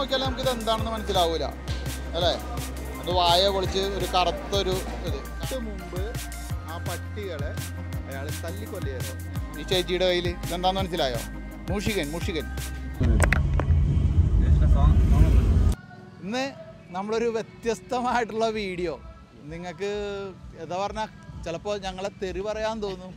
നോക്കിയാൽ നമുക്ക് ഇത് എന്താണെന്ന് മനസ്സിലാവൂല അല്ലേ അത് വായ പൊളിച്ച് ഒരു കറുത്തൊരു ഇത് തൊട്ട് മുമ്പ് ആ പട്ടികളെ അയാൾ തല്ലിക്കൊല്ലായിരുന്നു ഈ ചേച്ചിയുടെ കയ്യിൽ ഇതെന്താന്ന് മനസ്സിലായോ മൂഷികൻ മൂഷികൻ ഇന്ന് നമ്മളൊരു വ്യത്യസ്തമായിട്ടുള്ള വീഡിയോ നിങ്ങൾക്ക് എന്താ പറഞ്ഞാൽ ചിലപ്പോൾ ഞങ്ങളെ തെറി പറയാൻ തോന്നും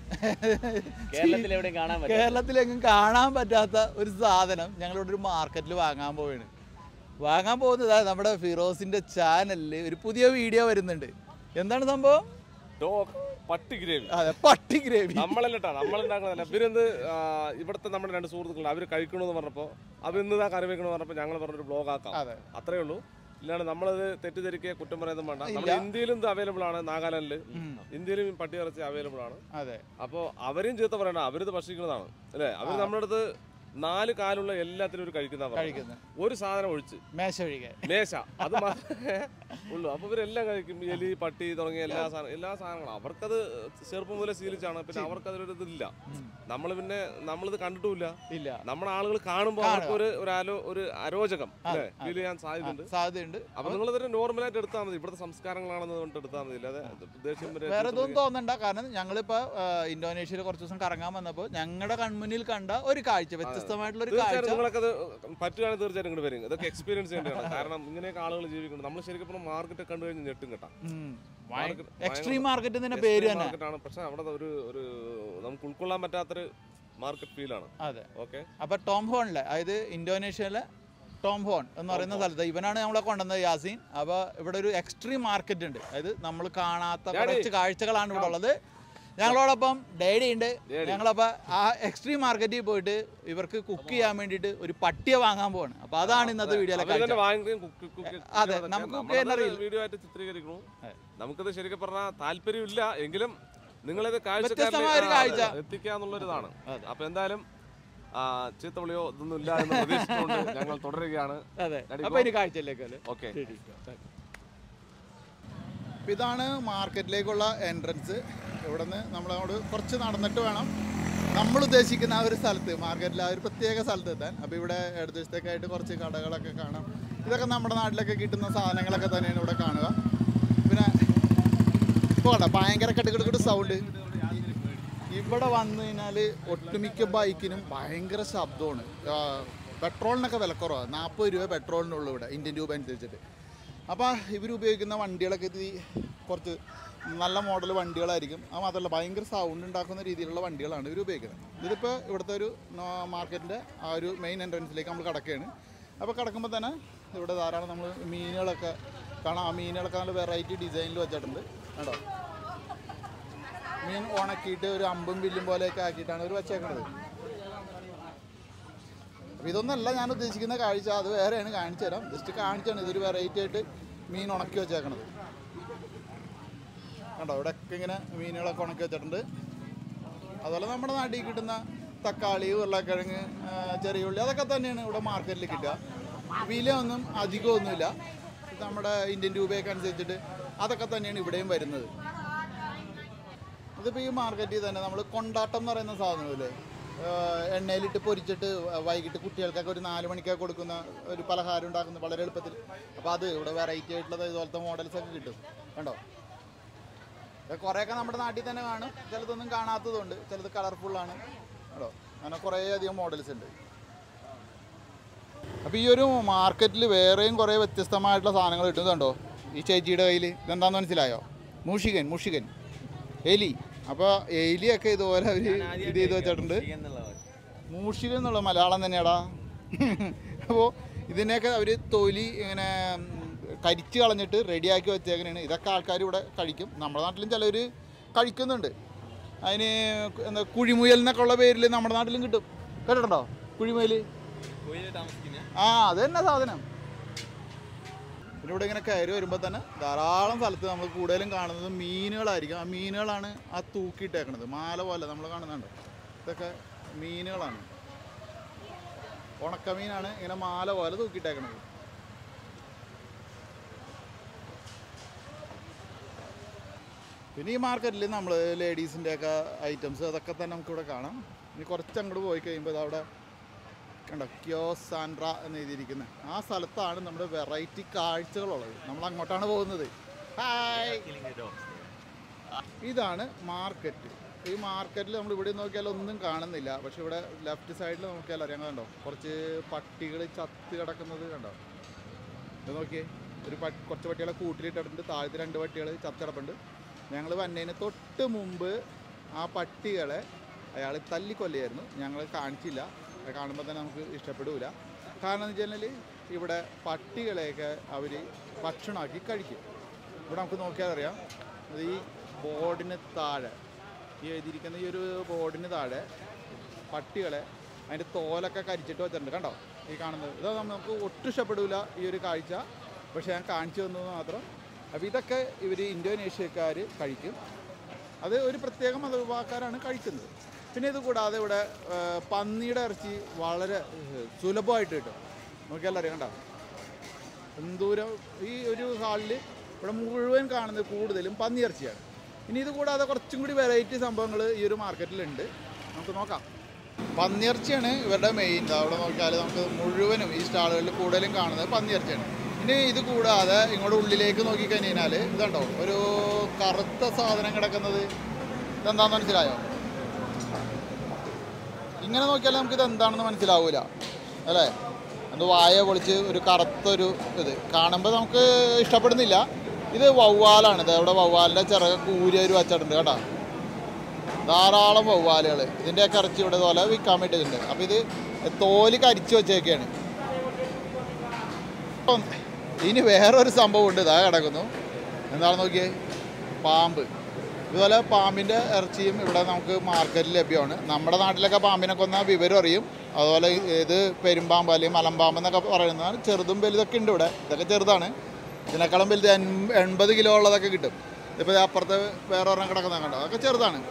കേരളത്തിൽ എവിടെയും കാണാൻ പറ്റും കേരളത്തിലെങ്ങും കാണാൻ പറ്റാത്ത ഒരു സാധനം ഞങ്ങളിവിടെ ഒരു മാർക്കറ്റിൽ വാങ്ങാൻ പോവാണ് വാങ്ങാൻ പോകുന്നത് നമ്മുടെ ഫിറോസിന്റെ ചാനലിൽ ഒരു പുതിയ വീഡിയോ വരുന്നുണ്ട് എന്താണ് സംഭവം ഡോഗ് പട്ടി ഗ്രേവി അതെ പട്ടി ഗ്രേവി നമ്മളല്ലട്ടാ നമ്മളുണ്ടാക്കുന്നതല്ല ഇവരെന്ത് ആ, ഇവിടുത്തെ നമ്മുടെ രണ്ട് സുഹൃത്തുക്കളുണ്ട് അവർ കഴിക്കണമെന്ന് പറഞ്ഞപ്പോൾ അവരിന്ന് ഇതാ കറി വെക്കണമെന്ന് പറഞ്ഞപ്പോൾ ഞങ്ങൾ പറഞ്ഞൊരു ബ്ലോഗ് ആക്കാം അതെ അത്രേ ഉള്ളൂ ഇല്ലാണ്ട് നമ്മളത് തെറ്റിദ്ധരിക്കുക കുറ്റം പറയുന്നത് വേണ്ട ഇല്ല. നമ്മുടെ ഇന്ത്യയിലും ഇത് അവൈലബിൾ ആണ് നാഗാലാൻഡിൽ ഉം. ഇന്ത്യയിലും പട്ടി ഇറച്ചി അവൈലബിൾ ആണ് അതെ അപ്പോൾ അവരെയും ചീത്ത പറയണ്ട അവരിത് ഭക്ഷിക്കുന്നതാണ് അല്ലേ അവർ നമ്മുടെ അടുത്ത് നാല് കാലുള്ള എല്ലാത്തിനും ഒരു കഴിക്കുന്ന കഴിക്കുന്നത് ഒരു സാധനം ഒഴിച്ച് മേശ ഒഴികെ മേശ അത് മാത്രമേ ഉള്ളൂ അപ്പൊ ഇവരെല്ലാം കഴിക്കും എലി പട്ടി തുടങ്ങിയ എല്ലാ സാധനം എല്ലാ സാധനങ്ങളും അവർക്കത് ചെറുപ്പം മുതലേ ശീലിച്ചാണ് പിന്നെ അവർക്ക് അതിലൊരു ഇതില്ല നമ്മൾ പിന്നെ നമ്മളിത് കണ്ടിട്ടുമില്ല ഇല്ല നമ്മുടെ ആളുകൾ കാണുമ്പോൾ അവർക്ക് ഒരു ഒരു അലോ ഒരു അരോചകം അല്ലേ ഫീൽ ചെയ്യാൻ സാധ്യതയുണ്ട് സാധ്യതയുണ്ട് അപ്പൊ നിങ്ങൾ ഇതൊരു നോർമലായിട്ട് എടുത്താൽ മതി ഇവിടുത്തെ സംസ്കാരങ്ങളാണെന്ന് പറഞ്ഞിട്ട് എടുത്താൽ മതി അല്ലാതെ ദേഷ്യം വരെ വേറെ ഇതൊന്നും തോന്നണ്ട കാരണം ഞങ്ങളിപ്പോ ഇന്തോനേഷ്യയിൽ കുറച്ച് ദിവസം കറങ്ങാൻ വന്നപ്പോൾ ഞങ്ങളുടെ കൺമുന്നിൽ കണ്ട ഒരു കാഴ്ച വ്യത്യസ്തമായിട്ടുള്ള ഒരു കാഴ്ച തീർച്ചയായിട്ടും നിങ്ങളൊക്കെ അത് പറ്റുകയാണെങ്കിൽ തീർച്ചയായിട്ടും ഇങ്ങോട്ട് വരും ഇതൊക്കെ എക്സ്പീരിയൻസ് ചെയ്യേണ്ടതാണ് കാരണം ഇങ്ങനെയൊക്കെ ആളുകൾ ജീവിക്കുന്നുണ്ട് നമ്മൾ ശരിക്കും മാർക്കറ്റ് കണ്ടു കഴിഞ്ഞ് ഞെട്ടും കേട്ടാ Market എക്സ്ട്രീം മാർക്കറ്റ് തന്നെ പേര് തന്നെ മാർക്കറ്റാണ് പക്ഷെ അവിടെ ഒരു ഒരു നമുക്ക് ഉൾക്കൊള്ളാൻ പറ്റാത്തൊരു മാർക്കറ്റ് ഫീലാണ് അതെ ഓക്കെ അപ്പൊ ടോം ഹോണിലെ അതായത് ഇന്തോനേഷ്യയിലെ ടോം ഹോൺ എന്ന് പറയുന്ന സ്ഥലത്ത് ഇവനാണ് നമ്മളെ കൊണ്ടുവന്നത് യാസീൻ അപ്പൊ ഇവിടെ ഒരു എക്സ്ട്രീം മാർക്കറ്റ് ഉണ്ട് അതായത് നമ്മൾ കാണാത്ത കുറച്ച് കാഴ്ചകളാണ് ഇവിടെ ഉള്ളത് ഞങ്ങളോടൊപ്പം ഡേഡി ഉണ്ട് ഞങ്ങളപ്പോ ആ എക്സ്ട്രീം മാർക്കറ്റിൽ പോയിട്ട് ഇവർക്ക് കുക്ക് ചെയ്യാൻ വേണ്ടിയിട്ട് ഒരു പട്ടിയെ വാങ്ങാൻ പോവാണ് അപ്പൊ അതാണ് ഇന്നത്തെ വീഡിയോയിലെ അവർ കാഴ്ച തന്നെ വാങ്ങുകയും കുക്ക് കുക്ക് അതെ, നമുക്ക് cook ചെയ്യാൻ അറിയില്ല. വീഡിയോ ആയിട്ട് ചിത്രീകരിക്കണു അതെ. നമുക്കത് ശരിക്കും പറഞ്ഞാൽ താല്പര്യമില്ല എങ്കിലും നിങ്ങളിത് വ്യത്യസ്തമായ ഒരു കാഴ്ച കാഴ്ച. എത്തിക്കാന്നുള്ളൊരിതാണ് അതെ. അപ്പൊ എന്തായാലും ആ, ചീത്തവിളിയോ ഇതൊന്നും ഇല്ല എന്ന് പ്രതീക്ഷിച്ചുകൊണ്ട് ഞങ്ങൾ തുടരുകയാണ് അതെ Ready, അപ്പൊ go? ഇനി കാഴ്ചയിലേക്ക് അല്ലേ ഓക്കെ അപ്പോൾ ഇതാണ് മാർക്കറ്റിലേക്കുള്ള എൻട്രൻസ് ഇവിടെ നിന്ന് നമ്മളങ്ങോട്ട് കുറച്ച് നടന്നിട്ട് വേണം നമ്മൾ ഉദ്ദേശിക്കുന്ന ആ ഒരു സ്ഥലത്ത് മാർക്കറ്റിൽ ആ ഒരു പ്രത്യേക സ്ഥലത്ത് എത്താൻ അപ്പോൾ ഇവിടെ ഇടതുവശത്തേക്കായിട്ട് കുറച്ച് കടകളൊക്കെ കാണാം ഇതൊക്കെ നമ്മുടെ നാട്ടിലൊക്കെ കിട്ടുന്ന സാധനങ്ങളൊക്കെ തന്നെയാണ് ഇവിടെ കാണുക പിന്നെ ഇപ്പോൾ കണ്ട ഭയങ്കര കെട്ടുകിടക്കിട്ട് സൗണ്ട് ഇവിടെ വന്നു കഴിഞ്ഞാൽ ഒട്ടുമിക്ക ബൈക്കിനും ഭയങ്കര ശബ്ദമാണ് ആ, പെട്രോളിനൊക്കെ വിലക്കുറവാണ് നാൽപ്പത് രൂപ പെട്രോളിനുള്ളൂ ഇവിടെ ഇന്ത്യൻ രൂപ അനുസരിച്ചിട്ട് അപ്പോൾ ഇവർ ഉപയോഗിക്കുന്ന വണ്ടികളൊക്കെ ഇത് ഈ കുറച്ച് നല്ല മോഡൽ വണ്ടികളായിരിക്കും അത് മാത്രമല്ല ഭയങ്കര സൗണ്ട് ഉണ്ടാക്കുന്ന രീതിയിലുള്ള വണ്ടികളാണ് ഇവർ ഉപയോഗിക്കുന്നത് ഇതിപ്പോൾ ഇവിടുത്തെ ഒരു മാർക്കറ്റിൻ്റെ ആ ഒരു മെയിൻ എൻട്രൻസിലേക്ക് നമ്മൾ കിടക്കുകയാണ് അപ്പോൾ കിടക്കുമ്പോൾ തന്നെ ഇവിടെ ധാരാളം നമ്മൾ മീനുകളൊക്കെ കാണാം ആ മീനുകളൊക്കെ നല്ല വെറൈറ്റി ഡിസൈനിൽ വെച്ചിട്ടുണ്ട് കേട്ടോ മീൻ ഉണക്കിയിട്ട് ഒരു അമ്പും വില്ലും പോലെയൊക്കെ ആക്കിയിട്ടാണ് അവർ വെച്ചേക്കുന്നത് അപ്പോൾ ഇതൊന്നല്ല ഞാൻ ഉദ്ദേശിക്കുന്ന കാഴ്ച അത് വേറെയാണ് കാണിച്ചു തരാം ജസ്റ്റ് കാണിച്ചാണ് ഇതൊരു വെറൈറ്റി ആയിട്ട് മീൻ ഉണക്കി വെച്ചേക്കണത് കണ്ടോ ഇവിടെയൊക്കെ ഇങ്ങനെ മീനുകളൊക്കെ ഉണക്കി വെച്ചിട്ടുണ്ട് അതുപോലെ നമ്മുടെ നാട്ടിൽ കിട്ടുന്ന തക്കാളി ഉരുളക്കിഴങ്ങ് ആ, ചെറിയ ഉള്ളി അതൊക്കെ തന്നെയാണ് ഇവിടെ മാർക്കറ്റിൽ കിട്ടുക വില ഒന്നും അധികമൊന്നുമില്ല ഇത് നമ്മുടെ ഇന്ത്യൻ രൂപയൊക്കെ അനുസരിച്ചിട്ട് അതൊക്കെ തന്നെയാണ് ഇവിടെയും വരുന്നത് ഇതിപ്പോൾ ഈ മാർക്കറ്റിൽ തന്നെ നമ്മൾ കൊണ്ടാട്ടം എന്ന് പറയുന്ന സാധനമില്ലേ ആഹ് എണ്ണയിലിട്ട് പൊരിച്ചിട്ട് വൈകിട്ട് കുട്ടികൾക്കൊക്കെ ഒരു നാല് മണിക്കൊക്കെ കൊടുക്കുന്ന ഒരു പലഹാരം ഉണ്ടാക്കുന്ന വളരെ എളുപ്പത്തിൽ അപ്പോൾ അത് ഇവിടെ വെറൈറ്റി ആയിട്ടുള്ളത് ഇതുപോലത്തെ മോഡൽസ് ഒക്കെ കിട്ടും കണ്ടോ ഇത് കുറേയൊക്കെ നമ്മുടെ നാട്ടിൽ തന്നെ കാണും ചിലതൊന്നും കാണാത്തതുണ്ട് ചിലത് കളർഫുള്ളാണ് കേട്ടോ അങ്ങനെ കുറേ അധികം മോഡൽസ് ഉണ്ട് അപ്പോൾ ഈ ഒരു മാർക്കറ്റിൽ വേറെയും കുറേ വ്യത്യസ്തമായിട്ടുള്ള സാധനങ്ങൾ കിട്ടുന്നുണ്ടോ ഈ ചേച്ചിയുടെ കയ്യിൽ ഇതെന്താന്ന് മനസ്സിലായോ മൂഷികൻ മൂഷികൻ എലി അപ്പോൾ എലിയൊക്കെ ഇതുപോലെ അവർ ഇത് ചെയ്ത് വെച്ചിട്ടുണ്ട് മൂഷികൻ എന്നുള്ള മലയാളം തന്നെയാടാ അപ്പോൾ ഇതിനെയൊക്കെ അവർ തൊലി ഇങ്ങനെ ഉം, കരിച്ച് കളഞ്ഞിട്ട് റെഡിയാക്കി വെച്ചേക്കണേണ് ഇതൊക്കെ ആൾക്കാർ ഇവിടെ കഴിക്കും നമ്മുടെ നാട്ടിലും ചിലർ കഴിക്കുന്നുണ്ട് അതിന് എന്താ കുഴിമുയൽ എന്നൊക്കെ ഉള്ള പേരിൽ നമ്മുടെ നാട്ടിലും കിട്ടും കേട്ടിട്ടുണ്ടോ കുഴിമുയൽ ആ അത് തന്നെ സാധനം പിന്നെ ഇവിടെ ഇങ്ങനെ കയറി വരുമ്പോൾ തന്നെ ധാരാളം സ്ഥലത്ത് നമ്മൾ കൂടുതലും കാണുന്നത് മീനുകളായിരിക്കും ആ മീനുകളാണ് ആ തൂക്കിയിട്ടേക്കണത് മാല പോലെ നമ്മൾ കാണുന്നുണ്ട് ഇതൊക്കെ മീനുകളാണ് ഉണക്കമീനാണ് ഇങ്ങനെ മാല പോലെ തൂക്കിയിട്ടേക്കണത് പിന്നെ ഈ മാർക്കറ്റിൽ നമ്മൾ ലേഡീസിൻ്റെ ഒക്കെ ഐറ്റംസ് അതൊക്കെ തന്നെ നമുക്കിവിടെ കാണാം ഇനി കുറച്ച് അങ്ങോട്ട് പോയി കഴിയുമ്പോൾ അവിടെ കണ്ടോ ക്യോസാൻഡ്ര എന്ന് എഴുതിയിരിക്കുന്നത് ആ സ്ഥലത്താണ് നമ്മുടെ വെറൈറ്റി കാഴ്ചകളുള്ളത് നമ്മൾ അങ്ങോട്ടാണ് പോകുന്നത് ഹായ് ഇതാണ് മാർക്കറ്റ് ഈ മാർക്കറ്റിൽ നമ്മൾ ഇവിടെ നോക്കിയാൽ ഒന്നും കാണുന്നില്ല പക്ഷെ ഇവിടെ ലെഫ്റ്റ് സൈഡിൽ നോക്കിയാൽ അറിയാൻ കണ്ടോ കുറച്ച് പട്ടികൾ ചത്ത് കിടക്കുന്നത് കണ്ടോ ഇത് നോക്കിയേ ഒരു പ കുറച്ച് പട്ടികളെ കൂട്ടിലിട്ടിട്ടുണ്ട് താഴത്തെ രണ്ട് പട്ടികൾ ചത്ത് കിടപ്പുണ്ട് ഞങ്ങൾ വന്നതിന് തൊട്ട് മുമ്പ് ആ പട്ടികളെ അയാൾ തല്ലിക്കൊല്ലായിരുന്നു ഞങ്ങൾ കാണിച്ചില്ല അത് കാണുമ്പോൾ തന്നെ നമുക്ക് ഇഷ്ടപ്പെടില്ല കാരണം എന്ന് വെച്ച് കഴിഞ്ഞാൽ ഇവിടെ പട്ടികളെയൊക്കെ അവർ ഭക്ഷണമാക്കി കഴിക്കും ഇവിടെ നമുക്ക് നോക്കിയാൽ അറിയാം അത് ഈ ബോർഡിന് താഴെ ഈ എഴുതിയിരിക്കുന്ന ഈ ഒരു ബോർഡിന് താഴെ പട്ടികളെ അതിൻ്റെ തോലൊക്കെ കരിച്ചിട്ട് വെച്ചിട്ടുണ്ട് കണ്ടോ ഈ കാണുന്നത് ഇത് നമുക്ക് ഒട്ടും ഇഷ്ടപ്പെടില്ല ഈ ഒരു കാഴ്ച പക്ഷേ ഞാൻ കാണിച്ചു തന്നത് മാത്രം അപ്പോൾ ഇതൊക്കെ ഇവർ ഇന്തോനേഷ്യക്കാർ കഴിക്കും അത് ഒരു പ്രത്യേക മതവിഭാഗക്കാരാണ് കഴിക്കുന്നത് പിന്നെ ഇത് കൂടാതെ ഇവിടെ ആ, പന്നിയുടെ ഇറച്ചി വളരെ ഏഹ്, സുലഭമായിട്ട് കിട്ടും നോക്കിയാൽ അറിയാം കണ്ടോ എന്തൂരം ഈ ഒരു ഹാളിൽ ഇവിടെ മുഴുവൻ കാണുന്നത് കൂടുതലും പന്നിയിറച്ചിയാണ് ഇനി ഇത് കൂടാതെ കുറച്ചും കൂടി വെറൈറ്റി സംഭവങ്ങൾ ഈ ഒരു മാർക്കറ്റിലുണ്ട് നമുക്ക് നോക്കാം പന്നിയിറച്ചിയാണ് ഇവരുടെ മെയിൻ അവിടെ നോക്കിയാൽ നമുക്ക് മുഴുവനും ഈ സ്റ്റാളുകളിൽ കൂടുതലും കാണുന്നത് പന്നിയിറച്ചിയാണ് ഇനി ഇത് കൂടാതെ ഇങ്ങോട്ട് ഉള്ളിലേക്ക് നോക്കിക്കഴിഞ്ഞാൽ ഇതുണ്ടോ ഒരു കറുത്ത സാധനം കിടക്കുന്നത് ഇതെന്താണെന്ന് മനസ്സിലായോ ഇങ്ങനെ നോക്കിയാൽ നമുക്ക് ഇത് എന്താണെന്ന് മനസ്സിലാവൂല അല്ലേ അത് വായ പൊളിച്ച് ഒരു കറുത്തൊരു ഇത് കാണുമ്പോൾ നമുക്ക് ഇഷ്ടപ്പെടുന്നില്ല ഇത് വവ്വാലാണ് ഇത് അവിടെ വവ്വാലിൻ്റെ ചിറക് കൂരിയ ഒരു വച്ചിട്ടുണ്ട് കേട്ടോ ധാരാളം വവ്വാലുകൾ ഇതിൻ്റെയൊക്കെ ഇറച്ചി ഇവിടെ പോലെ വിൽക്കാൻ വേണ്ടിയിട്ടുണ്ട് അപ്പോൾ ഇത് തോല് കരിച്ച് വെച്ചേക്കാണ് അപ്പം ഇനി വേറൊരു സംഭവം ഉണ്ട് ഇതാ കിടക്കുന്നു എന്താണെന്ന് നോക്കിയേ പാമ്പ് ഇതുപോലെ പാമ്പിൻ്റെ ഇറച്ചിയും ഇവിടെ നമുക്ക് മാർക്കറ്റിൽ ലഭ്യമാണ് നമ്മുടെ നാട്ടിലൊക്കെ പാമ്പിനെ കൊന്ന വിവരം അറിയും അതുപോലെ ഇത് പെരുമ്പാമ്പ് അല്ലെങ്കിൽ മലമ്പാമ്പ് എന്നൊക്കെ പറയുന്നതാണ് ചെറുതും വലുതൊക്കെ ഉണ്ട് ഇവിടെ ഇതൊക്കെ ചെറുതാണ് ഇതിനേക്കാളും വലുത് എൺ- എൺപത് കിലോ ഉള്ളതൊക്കെ കിട്ടും ഇപ്പോൾ അപ്പുറത്ത് വേറെ ഒരെണ്ണം കിടക്കുന്ന കണ്ടോ അതൊക്കെ ചെറുതാണ്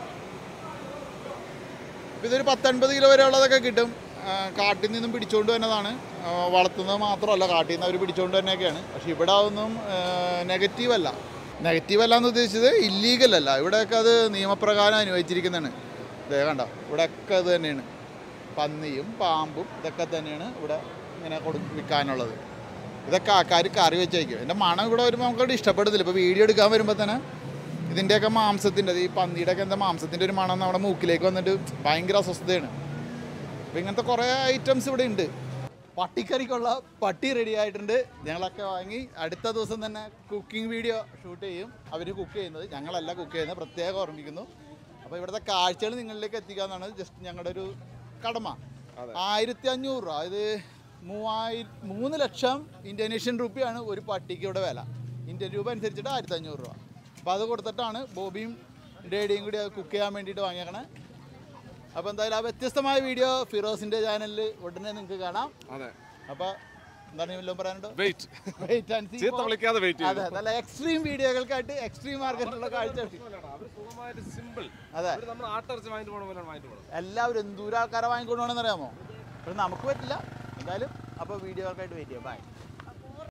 ഇപ്പം ഇതൊരു പത്തൊൻപത് കിലോ വരെ ഉള്ളതൊക്കെ കിട്ടും ആ, കാട്ടിൽ നിന്നും പിടിച്ചുകൊണ്ട് വരുന്നതാണ് ആ, വളർത്തുന്നത് മാത്രമല്ല കാട്ടിൽ നിന്ന് അവർ പിടിച്ചുകൊണ്ട് തന്നെയൊക്കെയാണ് പക്ഷേ ഇവിടെ അതൊന്നും നെഗറ്റീവ് അല്ല നെഗറ്റീവ് അല്ല എന്ന് ഉദ്ദേശിച്ചത് ഇല്ലീഗൽ അല്ല ഇവിടെയൊക്കെ അത് നിയമപ്രകാരം അനുവദിച്ചിരിക്കുന്നതാണ് ഇതേ കണ്ടോ ഇവിടെയൊക്കെ അത് തന്നെയാണ് പന്നിയും പാമ്പും ഇതൊക്കെ തന്നെയാണ് ഇവിടെ ഇങ്ങനെ കൊടു വിൽക്കാനുള്ളത് ഇതൊക്കെ ആൾക്കാർ കറി വെച്ചേക്കും എൻ്റെ മണം ഇവിടെ വരുമ്പോൾ നമുക്കവിടെ ഇഷ്ടപ്പെടുന്നില്ല ഇപ്പോൾ വീഡിയോ എടുക്കാൻ വരുമ്പോൾ തന്നെ ഇതിൻ്റെയൊക്കെ മാംസത്തിൻ്റെ ഈ പന്നിയുടെയൊക്കെ എന്താ മാംസത്തിൻ്റെ ഒരു മണം നമ്മുടെ മൂക്കിലേക്ക് വന്നിട്ട് ഭയങ്കര അസ്വസ്ഥതയാണ് അപ്പോൾ ഇങ്ങനത്തെ കുറേ ഐറ്റംസ് ഇവിടെ ഉണ്ട് പട്ടിക്കറിക്കുള്ള പട്ടി റെഡി ആയിട്ടുണ്ട് ഞങ്ങളൊക്കെ വാങ്ങി അടുത്ത ദിവസം തന്നെ കുക്കിംഗ് വീഡിയോ ഷൂട്ട് ചെയ്യും അവർ കുക്ക് ചെയ്യുന്നത് ഞങ്ങളല്ല കുക്ക് ചെയ്യുന്നത് പ്രത്യേകം ഓർമ്മിക്കുന്നു അപ്പോൾ ഇവിടുത്തെ കാഴ്ചകൾ നിങ്ങളിലേക്ക് എത്തിക്കാന്നാണ് ജസ്റ്റ് ഞങ്ങളുടെ ഒരു കടമ അതെ. ആയിരത്തി അഞ്ഞൂറ് രൂപ ഇത് മൂവായിര മൂന്ന് ലക്ഷം ഇന്തോനേഷ്യൻ റുപ്യാണ് ഒരു പട്ടിക്ക് ഇവിടെ വില ഇന്ത്യൻ രൂപ അനുസരിച്ചിട്ട് ആയിരത്തി അഞ്ഞൂറ് രൂപ അപ്പോൾ അത് കൊടുത്തിട്ടാണ് ബോബിയും ഡേഡിയും കൂടി അത് കുക്ക് ചെയ്യാൻ വേണ്ടിയിട്ട് വാങ്ങിയേക്കണേ അപ്പോൾ എന്തായാലും ആ വ്യത്യസ്തമായ വീഡിയോ ഫിറോസിൻ്റെ ചാനലിൽ ഉടനെ നിങ്ങൾക്ക് കാണാം അതെ അപ്പോൾ എന്താണ് വല്ലതും പറയാനുണ്ടോ വെയിറ്റ് വെയിറ്റ് ആൻഡ് സീ ചീത്ത വിളിക്കാതെ വെയിറ്റ് അതെ നല്ല എക്സ്ട്രീം വീഡിയോകൾക്കായിട്ട് എക്സ്ട്രീം മാർക്കറ്റിലുള്ള കാഴ്ച അവര് സുഖമായിട്ട് സിമ്പിൾ അതെ അവര് നമ്മൾ ആട്ടിറച്ചി വാങ്ങിട്ട് പോകണ പോലെ വാങ്ങിട്ട് പോകണം എല്ലാവരും എന്തൂരം ആൾക്കാരെ വാങ്ങിക്കൊണ്ടുപോകണമെന്ന് അറിയാമോ പക്ഷെ നമുക്ക് പറ്റില്ല എന്തായാലും അപ്പോൾ വീഡിയോകൾക്കായിട്ട് വെയിറ്റ് ചെയ്യാം ബൈ